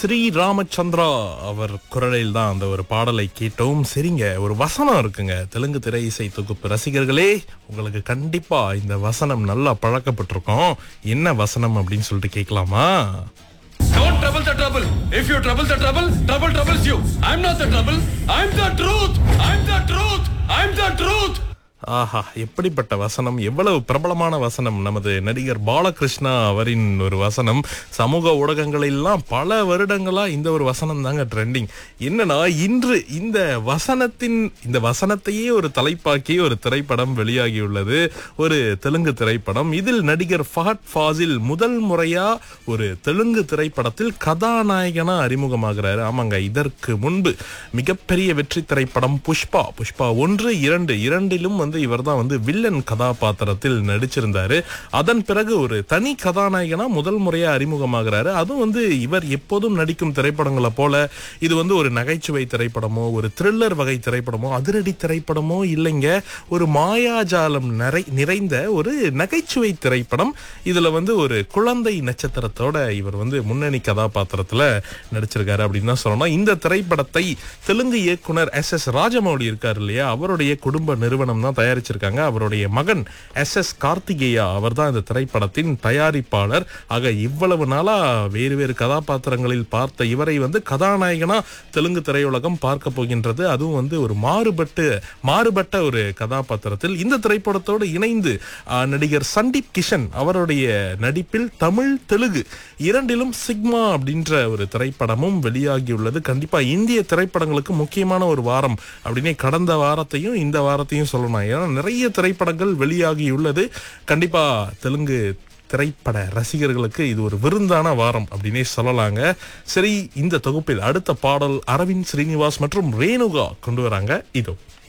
ஸ்ரீ ராமச்சந்திரா அவர் குரலில் தான் அந்த ஒரு பாடலை கேட்டோம் சரிங்க ஒரு வசனம் இருக்குங்க தெலுங்கு திரை இசை தொகுப்பு ரசிகர்களே உங்களுக்கு கண்டிப்பா இந்த வசனம் நல்லா பழக்கப்பட்டிருக்கும் என்ன வசனம் அப்படின்னு சொல்லிட்டு கேட்கலாமா Don't trouble the trouble. If you trouble the trouble, trouble troubles you. I'm not the trouble. I'm the truth. I'm the truth. I'm the truth. ஆஹா எப்படிப்பட்ட வசனம் எவ்வளவு பிரபலமான வசனம் நமது நடிகர் பாலகிருஷ்ணா அவரின் ஒரு வசனம் சமூக ஊடகங்களெல்லாம் பல வருடங்களா இந்த ஒரு வசனம் தாங்க ட்ரெண்டிங் என்னன்னா இன்று இந்த வசனத்தின் இந்த வசனத்தையே ஒரு தலைப்பாக்கி ஒரு திரைப்படம் வெளியாகியுள்ளது ஒரு தெலுங்கு திரைப்படம் இதில் நடிகர் ஃபஹத் ஃபாசில் முதல் முறையா ஒரு தெலுங்கு திரைப்படத்தில் கதாநாயகனா அறிமுகமாகிறாரு ஆமாங்க இதற்கு முன்பு மிகப்பெரிய வெற்றி திரைப்படம் புஷ்பா புஷ்பா ஒன்று இரண்டு இரண்டிலும் வந்து இவர் தான் வந்து வில்லன் கதாபாத்திரத்தில் நடிச்சிருந்தாரு அதன் பிறகு ஒரு தனி கதாநாயகனா முதல் முறையா அறிமுகமாகிறாரு அதுவும் வந்து இவர் எப்போதும் நடிக்கும் திரைப்படங்களை போல இது வந்து ஒரு நகைச்சுவை திரைப்படமோ ஒரு த்ரில்லர் வகை திரைப்படமோ அதிரடி திரைப்படமோ இல்லைங்க ஒரு மாயாஜாலம் நிறை நிறைந்த ஒரு நகைச்சுவை திரைப்படம் இதுல வந்து ஒரு குழந்தை நட்சத்திரத்தோட இவர் வந்து முன்னணி கதாபாத்திரத்துல நடிச்சிருக்காரு அப்படின்னு தான் சொல்லணும் இந்த திரைப்படத்தை தெலுங்கு இயக்குனர் எஸ் எஸ் ராஜமௌலி இருக்காரு இல்லையா அவருடைய குடும்ப நிறுவனம் தான் தயாரிச்சிருக்காங்க அவருடைய மகன் எஸ் எஸ் கார்த்திகேயா அவர் தான் இந்த திரைப்படத்தின் தயாரிப்பாளர் ஆக இவ்வளவு நாளா வேறு வேறு கதாபாத்திரங்களில் பார்த்த இவரை வந்து கதாநாயகனா தெலுங்கு திரையுலகம் பார்க்க போகின்றது அதுவும் வந்து ஒரு மாறுபட்டு மாறுபட்ட ஒரு கதாபாத்திரத்தில் இந்த திரைப்படத்தோடு இணைந்து ஆ, நடிகர் சந்தீப் கிஷன் அவருடைய நடிப்பில் தமிழ் தெலுங்கு இரண்டிலும் சிக்மா அப்படின்ற ஒரு திரைப்படமும் வெளியாகியுள்ளது கண்டிப்பா இந்திய திரைப்படங்களுக்கு முக்கியமான ஒரு வாரம் அப்படின்னே கடந்த வாரத்தையும் இந்த வாரத்தையும் சொல்லணும் ஏன்னா நிறைய திரைப்படங்கள் வெளியாகியுள்ளது கண்டிப்பா தெலுங்கு திரைப்பட ரசிகர்களுக்கு இது ஒரு விருந்தான வாரம் அப்படின்னே சொல்லலாங்க சரி இந்த தொகுப்பில் அடுத்த பாடல் அரவிந்த் ஸ்ரீனிவாஸ் மற்றும் ரேணுகா கொண்டு வராங்க இதோ